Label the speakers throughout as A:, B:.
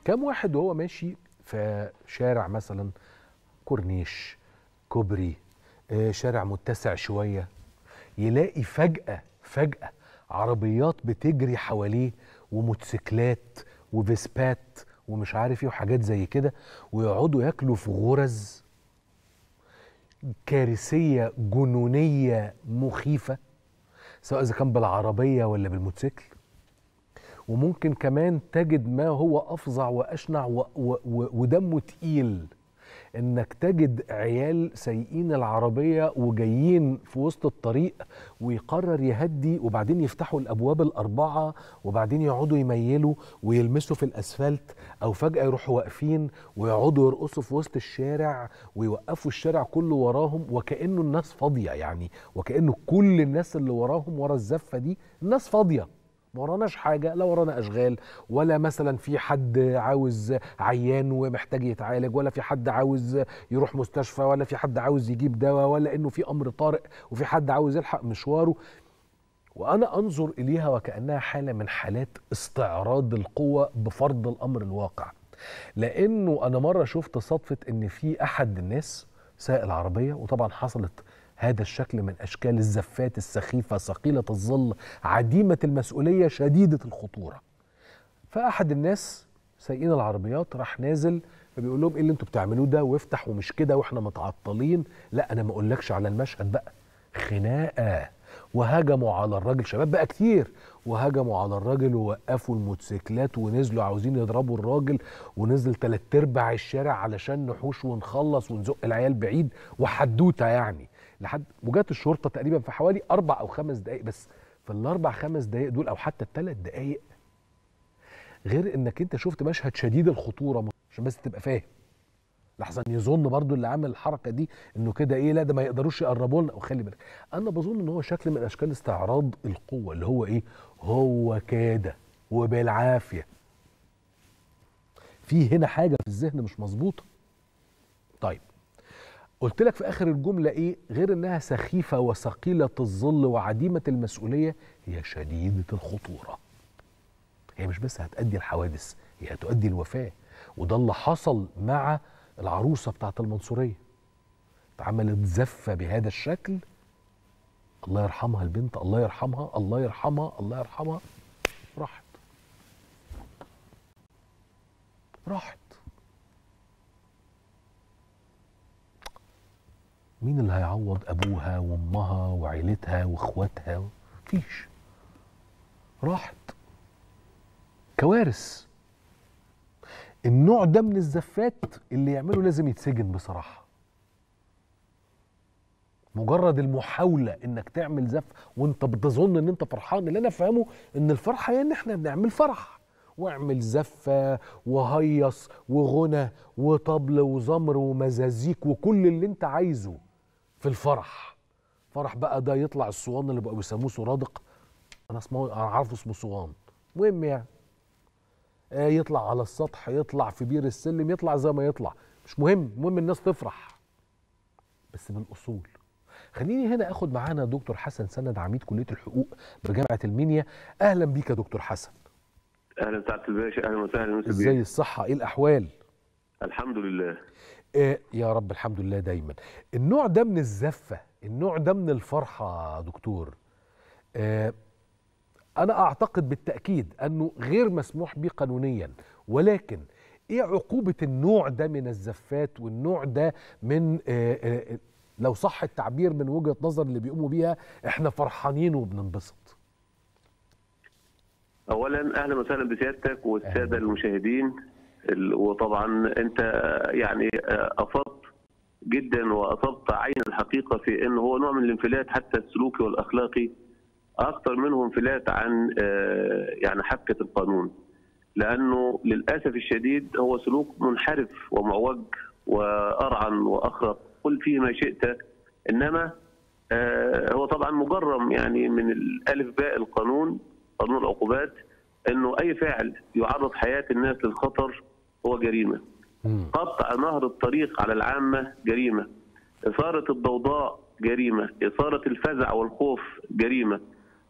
A: كم واحد وهو ماشي في شارع مثلا كورنيش كوبري آه، شارع متسع شويه يلاقي فجاه فجاه عربيات بتجري حواليه وموتوسيكلات وفيسبات ومش عارف ايه وحاجات زي كده ويقعدوا ياكلوا في غرز كارثيه جنونيه مخيفه سواء اذا كان بالعربيه ولا بالموتوسيكل وممكن كمان تجد ما هو افظع واشنع و و و ودمه تقيل انك تجد عيال سايقين العربيه وجايين في وسط الطريق ويقرر يهدي وبعدين يفتحوا الابواب الاربعه وبعدين يقعدوا يميلوا ويلمسوا في الاسفلت او فجاه يروحوا واقفين ويقعدوا يرقصوا في وسط الشارع ويوقفوا الشارع كله وراهم وكانه الناس فاضيه يعني وكانه كل الناس اللي وراهم ورا الزفه دي الناس فاضيه ما وراناش حاجه لا ورانا اشغال ولا مثلا في حد عاوز عيان ومحتاج يتعالج ولا في حد عاوز يروح مستشفى ولا في حد عاوز يجيب دواء ولا انه في امر طارئ وفي حد عاوز يلحق مشواره وانا انظر اليها وكانها حاله من حالات استعراض القوه بفرض الامر الواقع لانه انا مره شفت صدفه ان في احد الناس سائق العربيه وطبعا حصلت هذا الشكل من اشكال الزفات السخيفه ثقيله الظل عديمه المسؤوليه شديده الخطوره فاحد الناس سايقين العربيات راح نازل فبيقول لهم ايه اللي انتوا بتعملوه ده وافتح ومش كده واحنا متعطلين لا انا ما اقولكش على المشهد بقى خناقه وهجموا على الراجل شباب بقى كتير وهجموا على الراجل ووقفوا الموتوسيكلات ونزلوا عاوزين يضربوا الراجل ونزل تلات ارباع الشارع علشان نحوش ونخلص ونزق العيال بعيد وحدوته يعني لحد وجات الشرطه تقريبا في حوالي اربع او خمس دقائق بس في الاربع خمس دقائق دول او حتى الثلاث دقائق غير انك انت شفت مشهد شديد الخطوره عشان بس تبقى فاهم لحسن يظن برضو اللي عامل الحركه دي انه كده ايه لا ده ما يقدروش يقربوا لنا وخلي بالك انا بظن ان هو شكل من اشكال استعراض القوه اللي هو ايه هو كده وبالعافيه في هنا حاجه في الذهن مش مظبوطه طيب قلت لك في اخر الجمله ايه غير انها سخيفه وثقيله الظل وعديمه المسؤوليه هي شديده الخطوره هي مش بس هتؤدي الحوادث هي هتؤدي الوفاه وده اللي حصل مع العروسه بتاعت المنصوريه اتعملت زفه بهذا الشكل الله يرحمها البنت الله يرحمها الله يرحمها الله يرحمها راحت راحت مين اللي هيعوض ابوها وامها وعيلتها واخواتها مفيش راحت كوارث النوع ده من الزفات اللي يعمله لازم يتسجن بصراحه مجرد المحاوله انك تعمل زف وانت بتظن ان انت فرحان اللي انا فاهمه ان الفرحه هي ان احنا بنعمل فرح واعمل زفه وهيص وغنى وطبل وزمر ومزازيك وكل اللي انت عايزه في الفرح فرح بقى ده يطلع الصوان اللي بقوا بيسموه سرادق انا اسمه انا عارفه اسمه صوان المهم يعني آه يطلع على السطح يطلع في بير السلم يطلع زي ما يطلع مش مهم المهم الناس تفرح بس بالاصول خليني هنا اخد معانا دكتور حسن سند عميد كليه الحقوق بجامعه المنيا اهلا بيك يا دكتور حسن
B: اهلا سعاده الباشا اهلا وسهلا يوسف
A: ازاي الصحه ايه الاحوال
B: الحمد لله
A: آه يا رب الحمد لله دايما النوع ده من الزفه النوع ده من الفرحه يا دكتور آه انا اعتقد بالتاكيد انه غير مسموح به قانونيا ولكن ايه عقوبه النوع ده من الزفات والنوع ده من آه آه لو صح التعبير من وجهه نظر اللي بيقوموا بيها احنا فرحانين وبننبسط
B: اولا اهلا وسهلا بسيادتك والساده المشاهدين وطبعا انت يعني افضت جدا واصبت عين الحقيقه في انه هو نوع من الانفلات حتى السلوكي والاخلاقي اكثر منه انفلات عن يعني حبكه القانون لانه للاسف الشديد هو سلوك منحرف ومعوج وارعن واخرق قل فيه ما شئت انما هو طبعا مجرم يعني من الالف باء القانون قانون العقوبات انه اي فعل يعرض حياه الناس للخطر هو جريمه. قطع نهر الطريق على العامه جريمه. اثاره الضوضاء جريمه، اثاره الفزع والخوف جريمه.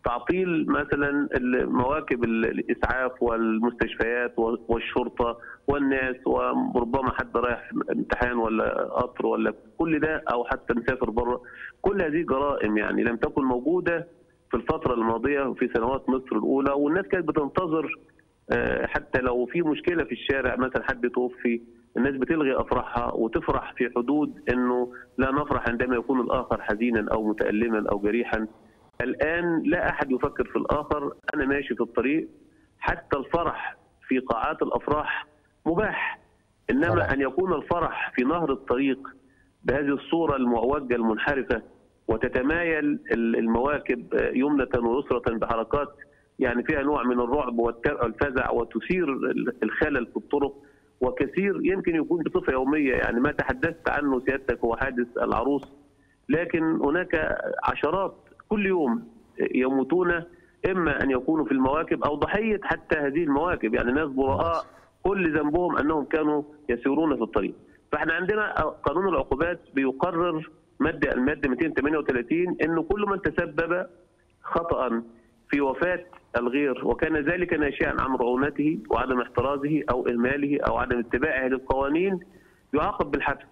B: تعطيل مثلا مواكب الاسعاف والمستشفيات والشرطه والناس وربما حد رايح امتحان ولا قطر ولا كل ده او حتى مسافر بره كل هذه جرائم يعني لم تكن موجوده في الفتره الماضيه في سنوات مصر الاولى والناس كانت بتنتظر آه، حتى لو في مشكله في الشارع مثلا حد توفي الناس بتلغي افراحها وتفرح في حدود انه لا نفرح عندما يكون الاخر حزينا او متالما او جريحا الان لا احد يفكر في الاخر انا ماشي في الطريق حتى الفرح في قاعات الافراح مباح انما
A: طبعا.
B: ان يكون الفرح في نهر الطريق بهذه الصوره المعوجه المنحرفه وتتمايل المواكب يمنه ويسرة بحركات يعني فيها نوع من الرعب والفزع وتثير الخلل في الطرق وكثير يمكن يكون بصفه يوميه يعني ما تحدثت عنه سيادتك هو حادث العروس لكن هناك عشرات كل يوم يموتون اما ان يكونوا في المواكب او ضحيه حتى هذه المواكب يعني ناس براء كل ذنبهم انهم كانوا يسيرون في الطريق فاحنا عندنا قانون العقوبات بيقرر ماده الماده 238 انه كل من تسبب خطا في وفاه الغير وكان ذلك ناشئا عن رعونته وعدم احترازه او اهماله او عدم اتباعه للقوانين يعاقب بالحبس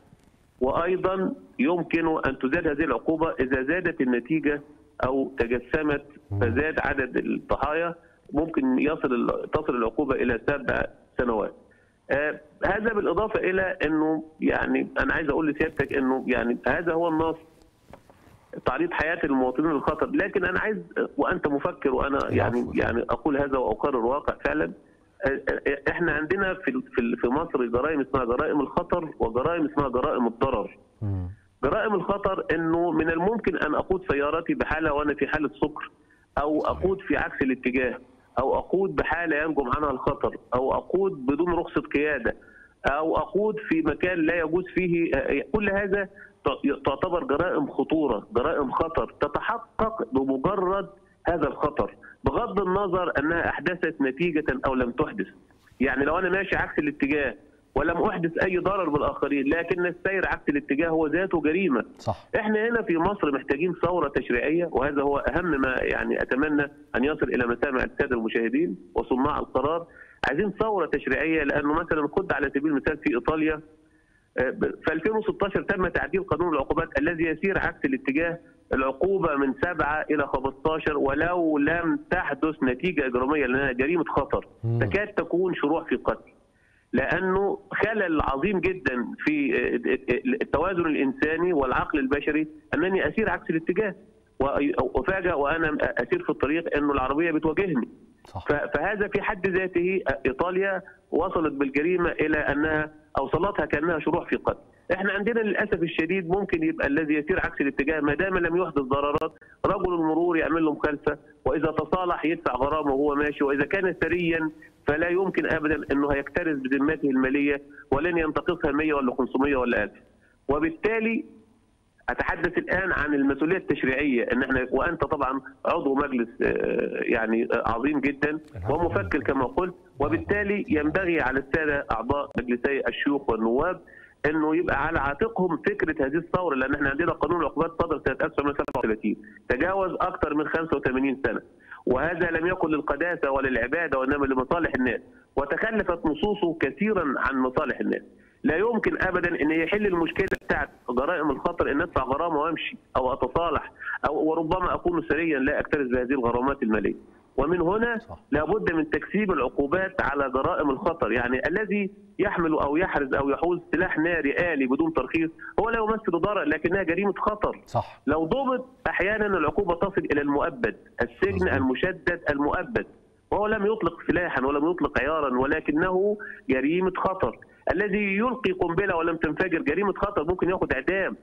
B: وايضا يمكن ان تزاد هذه العقوبه اذا زادت النتيجه او تجسمت فزاد عدد الضحايا ممكن يصل تصل العقوبه الى سبع سنوات. آه هذا بالاضافه الى انه يعني انا عايز اقول لسيادتك انه يعني هذا هو النص تعريض حياه المواطنين للخطر، لكن انا عايز وانت مفكر وانا يعني يعني اقول هذا واقرر واقع فعلا احنا عندنا في في مصر جرائم اسمها جرائم الخطر وجرائم اسمها جرائم الضرر. جرائم الخطر انه من الممكن ان اقود سيارتي بحاله وانا في حاله سكر او اقود في عكس الاتجاه او اقود بحاله ينجم عنها الخطر او اقود بدون رخصه قياده او اقود في مكان لا يجوز فيه كل هذا تعتبر جرائم خطوره جرائم خطر تتحقق بمجرد هذا الخطر بغض النظر انها احدثت نتيجه او لم تحدث يعني لو انا ماشي عكس الاتجاه ولم احدث اي ضرر بالاخرين لكن السير عكس الاتجاه هو ذاته جريمه
A: صح.
B: احنا هنا في مصر محتاجين ثوره تشريعيه وهذا هو اهم ما يعني اتمنى ان يصل الى مسامع الساده المشاهدين وصناع القرار عايزين ثوره تشريعيه لانه مثلا خد على سبيل المثال في ايطاليا في 2016 تم تعديل قانون العقوبات الذي يسير عكس الاتجاه العقوبة من 7 إلى 15 ولو لم تحدث نتيجة إجرامية لأنها جريمة خطر تكاد تكون شروع في قتل لأنه خلل عظيم جدا في التوازن الإنساني والعقل البشري أنني أسير عكس الاتجاه وأفاجأ وأنا أسير في الطريق أنه العربية بتواجهني
A: صح.
B: فهذا في حد ذاته إيطاليا وصلت بالجريمة إلى أنها أوصلتها كأنها شروع في قتل احنا عندنا للاسف الشديد ممكن يبقى الذي يسير عكس الاتجاه ما دام لم يحدث ضررات رجل المرور يعمل له مخالفه واذا تصالح يدفع غرامه وهو ماشي واذا كان ثريا فلا يمكن ابدا انه هيكترث بذمته الماليه ولن ينتقصها 100 ولا 500 ولا 1000 وبالتالي اتحدث الان عن المسؤوليه التشريعيه ان احنا وانت طبعا عضو مجلس يعني عظيم جدا ومفكر كما قلت وبالتالي ينبغي على الساده اعضاء مجلسي الشيوخ والنواب انه يبقى على عاتقهم فكره هذه الثوره لان احنا عندنا قانون العقوبات صدر سنه 1937 تجاوز اكثر من 85 سنه وهذا لم يكن للقداسه ولا للعباده وانما لمصالح الناس وتخلفت نصوصه كثيرا عن مصالح الناس لا يمكن ابدا ان يحل المشكله بتاعت جرائم الخطر ان ادفع غرامه وامشي او اتصالح او وربما اكون سريا لا اكترث بهذه الغرامات الماليه ومن هنا
A: صح.
B: لابد من تكثيف العقوبات على جرائم الخطر يعني الذي يحمل او يحرز او يحوز سلاح ناري آلي بدون ترخيص هو لا يمثل ضرر لكنها جريمه خطر
A: صح
B: لو ضبط احيانا العقوبه تصل الى المؤبد السجن
A: مظبوط.
B: المشدد المؤبد وهو لم يطلق سلاحا ولم يطلق عيارا ولكنه جريمه خطر الذي يلقي قنبله ولم تنفجر جريمه خطر ممكن ياخذ اعدام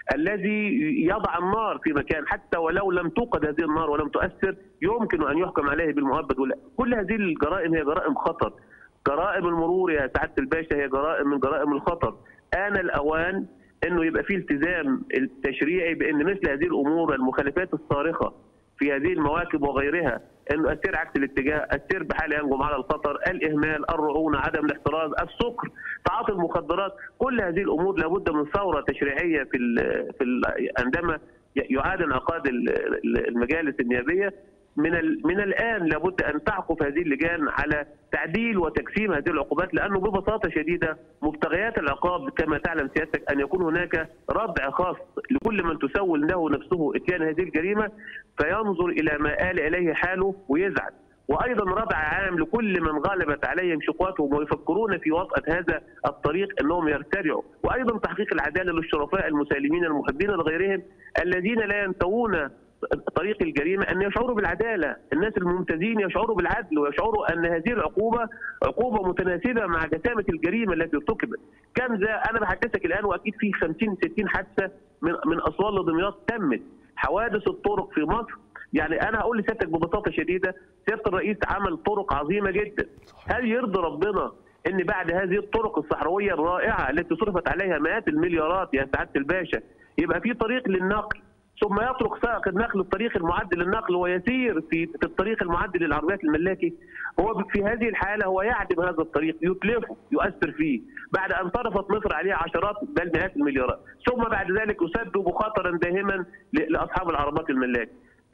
B: الذي يضع النار في مكان حتى ولو لم توقد هذه النار ولم تؤثر يمكن ان يحكم عليه بالمؤبد ولا كل هذه الجرائم هي جرائم خطر جرائم المرور يا سعاده الباشا هي جرائم من جرائم الخطر آن الأوان أنه يبقى في التزام التشريعي بأن مثل هذه الأمور المخالفات الصارخة في هذه المواكب وغيرها انه السير عكس الاتجاه، السير بحال ينجم على الخطر، الاهمال، الرعونه، عدم الاحتراز، السكر، تعاطي المخدرات، كل هذه الامور لابد من ثوره تشريعيه في ال في ال عندما يعاد انعقاد ال- ال- المجالس النيابيه من ال... من الان لابد ان تعقف هذه اللجان على تعديل وتجسيم هذه العقوبات لانه ببساطه شديده مبتغيات العقاب كما تعلم سيادتك ان يكون هناك ردع خاص لكل من تسول له نفسه اتيان هذه الجريمه فينظر الى ما آل اليه حاله ويزعل وايضا ردع عام لكل من غلبت عليهم شقواتهم ويفكرون في وطأة هذا الطريق انهم يرتدعوا وايضا تحقيق العداله للشرفاء المسالمين المحبين لغيرهم الذين لا ينتوون طريق الجريمه ان يشعروا بالعداله، الناس الممتازين يشعروا بالعدل ويشعروا ان هذه العقوبه عقوبه متناسبه مع جسامه الجريمه التي ارتكبت. كم ذا انا بحدثك الان واكيد في 50 60 حادثه من من اسوان لدمياط تمت. حوادث الطرق في مصر يعني انا هقول لسيادتك ببساطه شديده سياده الرئيس عمل طرق عظيمه جدا. هل يرضي ربنا ان بعد هذه الطرق الصحراويه الرائعه التي صرفت عليها مئات المليارات يا سعاده الباشا يبقى في طريق للنقل ثم يترك سائق النقل الطريق المعد للنقل ويسير في في الطريق المعد للعربيات الملاكي هو في هذه الحاله هو يعدم هذا الطريق يتلفه يؤثر فيه بعد ان صرفت مصر عليه عشرات بل مئات المليارات ثم بعد ذلك يسبب خطرا داهما لاصحاب العربات الملاكي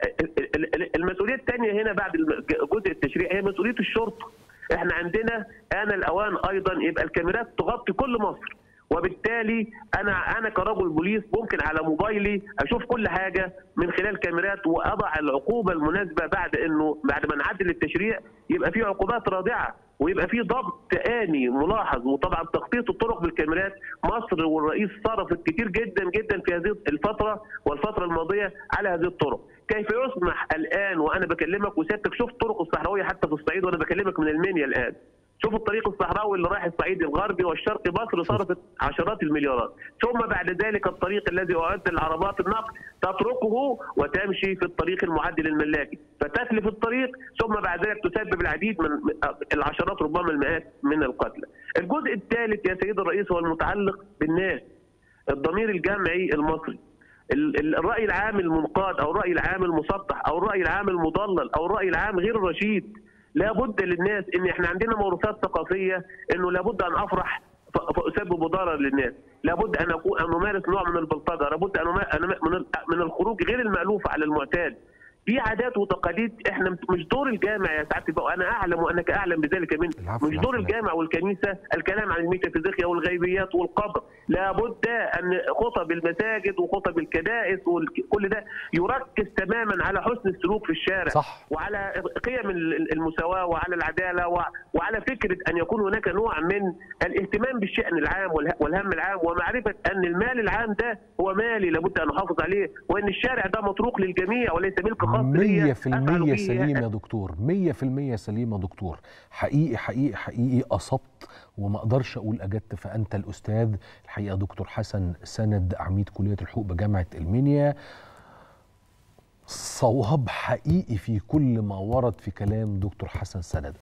B: المسؤوليه الثانيه هنا بعد جزء التشريع هي مسؤوليه الشرطه احنا عندنا ان الاوان ايضا يبقى الكاميرات تغطي كل مصر وبالتالي انا انا كرجل بوليس ممكن على موبايلي اشوف كل حاجه من خلال كاميرات واضع العقوبه المناسبه بعد انه بعد ما نعدل التشريع يبقى في عقوبات رادعه ويبقى في ضبط اني ملاحظ وطبعا تخطيط الطرق بالكاميرات مصر والرئيس صرفت كتير جدا جدا في هذه الفتره والفتره الماضيه على هذه الطرق كيف يسمح الان وانا بكلمك وسيادتك شفت الطرق الصحراويه حتى في الصعيد وانا بكلمك من المنيا الان شوف الطريق الصحراوي اللي رايح الصعيد الغربي والشرقي مصر صرفت عشرات المليارات ثم بعد ذلك الطريق الذي اعد للعربات النقل تتركه وتمشي في الطريق المعدل الملاكي فتتلف الطريق ثم بعد ذلك تسبب العديد من العشرات ربما المئات من القتلى الجزء الثالث يا سيد الرئيس هو المتعلق بالناس الضمير الجمعي المصري الراي العام المنقاد او الراي العام المسطح او الراي العام المضلل او الراي العام غير الرشيد لابد للناس ان احنا عندنا موروثات ثقافيه انه لابد ان افرح فاسبب ضرر للناس، لابد ان اكون ان امارس نوع من البلطجه، لابد ان من الخروج غير المالوف على المعتاد. في عادات وتقاليد احنا مش دور الجامع يا سعاده البقاء وانا اعلم وانك اعلم بذلك منه مش دور الجامع والكنيسه الكلام عن الميتافيزيقيا والغيبيات والقبر لابد ان خطب المساجد وخطب الكنائس وكل ده يركز تماما على حسن السلوك في الشارع
A: صح.
B: وعلى قيم المساواه وعلى العداله وعلى فكره ان يكون هناك نوع من الاهتمام بالشان العام والهم العام ومعرفه ان المال العام ده هو مالي لابد ان احافظ عليه وان الشارع ده مطروق للجميع وليس ملك خاص
A: مية في المية سليم يا دكتور مية في المية سليم يا دكتور حقيقي حقيقي حقيقي أصبت وما أقدرش أقول أجدت فأنت الأستاذ الحقيقة دكتور حسن سند عميد كلية الحقوق بجامعة المنيا صواب حقيقي في كل ما ورد في كلام دكتور حسن سند